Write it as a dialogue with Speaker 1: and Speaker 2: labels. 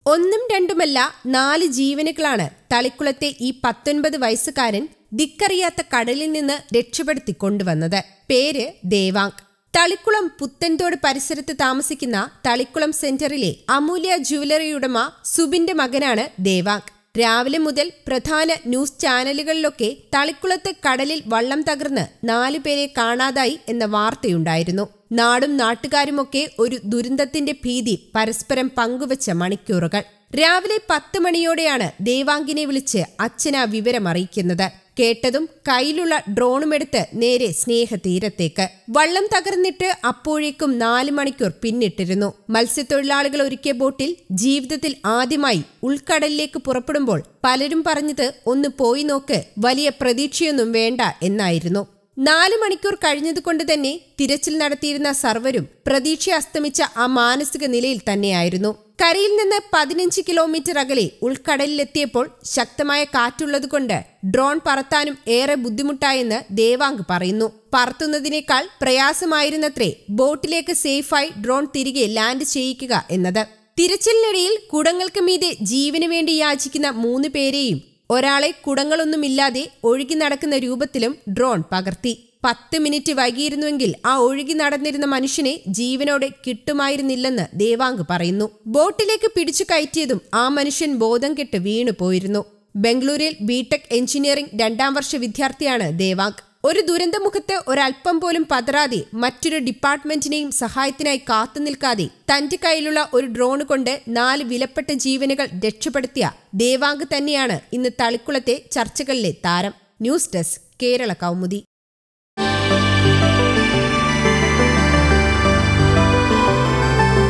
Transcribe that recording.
Speaker 1: ഒന്നും രണ്ടുമല്ല നാല് ജീവനുകളാണ് തളിക്കുളത്തെ ഈ പത്തൊൻപത് വയസ്സുകാരൻ ദിക്കറിയാത്ത കടലിൽ നിന്ന് രക്ഷപ്പെടുത്തി കൊണ്ടുവന്നത് പേര് ദേവാങ്ക് തളിക്കുളം പുത്തൻതോട് പരിസരത്ത് താമസിക്കുന്ന തളിക്കുളം സെന്ററിലെ അമൂല്യ ജുവലറി ഉടമ സുബിന്റെ മകനാണ് ദേവാങ്ക് രാവിലെ മുതൽ പ്രധാന ന്യൂസ് ചാനലുകളിലൊക്കെ തളിക്കുളത്ത് കടലിൽ വള്ളം തകർന്ന് നാലുപേരെ കാണാതായി എന്ന വാർത്തയുണ്ടായിരുന്നു നാടും നാട്ടുകാരുമൊക്കെ ഒരു ദുരന്തത്തിന്റെ ഭീതി പരസ്പരം പങ്കുവച്ച മണിക്കൂറുകൾ രാവിലെ പത്ത് മണിയോടെയാണ് ദേവാങ്കിനെ വിളിച്ച് അച്ഛന വിവരം അറിയിക്കുന്നത് കേട്ടതും കയ്യിലുള്ള ഡ്രോണുമെടുത്ത് നേരെ സ്നേഹതീരത്തേക്ക് വള്ളം തകർന്നിട്ട് അപ്പോഴേക്കും നാല് മണിക്കൂർ പിന്നിട്ടിരുന്നു മത്സ്യത്തൊഴിലാളികൾ ഒരുക്കിയ ബോട്ടിൽ ജീവിതത്തിൽ ആദ്യമായി ഉൾക്കടലിലേക്ക് പുറപ്പെടുമ്പോൾ പലരും പറഞ്ഞത് ഒന്ന് പോയി നോക്ക് വലിയ പ്രതീക്ഷയൊന്നും വേണ്ട എന്നായിരുന്നു നാല് മണിക്കൂർ കഴിഞ്ഞതുകൊണ്ട് തന്നെ തിരച്ചിൽ നടത്തിയിരുന്ന സർവരും പ്രതീക്ഷ അസ്തമിച്ച ആ മാനസിക നിലയിൽ തന്നെയായിരുന്നു കരയിൽ നിന്ന് പതിനഞ്ച് കിലോമീറ്റർ അകലെ ഉൾക്കടലിലെത്തിയപ്പോൾ ശക്തമായ കാറ്റുള്ളതുകൊണ്ട് ഡ്രോൺ പറത്താനും ഏറെ ബുദ്ധിമുട്ടായെന്ന് ദേവാങ്ക് പറയുന്നു പറത്തുന്നതിനേക്കാൾ പ്രയാസമായിരുന്നത്രേ ബോട്ടിലേക്ക് സേഫായി ഡ്രോൺ തിരികെ ലാൻഡ് ചെയ്യിക്കുക എന്നത് തിരച്ചിലിനിടയിൽ കുടങ്ങൾക്ക് മീതെ ജീവന് വേണ്ടി യാചിക്കുന്ന മൂന്ന് പേരെയും ഒരാളെ കുടങ്ങളൊന്നുമില്ലാതെ ഒഴുകി നടക്കുന്ന രൂപത്തിലും ഡ്രോൺ പകർത്തി പത്ത് മിനിറ്റ് വൈകിയിരുന്നുവെങ്കിൽ ആ ഒഴുകി നടന്നിരുന്ന മനുഷ്യനെ ജീവനോടെ കിട്ടുമായിരുന്നില്ലെന്ന് ദേവാങ്ക് പറയുന്നു ബോട്ടിലേക്ക് പിടിച്ചു കയറ്റിയതും ആ മനുഷ്യൻ ബോധം കെട്ട് വീണു പോയിരുന്നു ബംഗളൂരിൽ ബിടെക് എഞ്ചിനീയറിംഗ് രണ്ടാം വർഷ വിദ്യാർത്ഥിയാണ് ദേവാങ്ക് ഒരു ദുരന്തമുഖത്ത് ഒരല്പം പോലും പതറാതെ മറ്റൊരു ഡിപ്പാർട്ട്മെന്റിനെയും സഹായത്തിനായി കാത്തു നിൽക്കാതെ തന്റെ കയ്യിലുള്ള ഒരു ഡ്രോണ് കൊണ്ട് നാല് വിലപ്പെട്ട ജീവനുകൾ രക്ഷപ്പെടുത്തിയ ദേവാങ്ക് തന്നെയാണ് ഇന്ന് തളിക്കുളത്തെ ചർച്ചകളിലെ താരം ന്യൂസ് ഡെസ്ക് കേരള കൗമുദി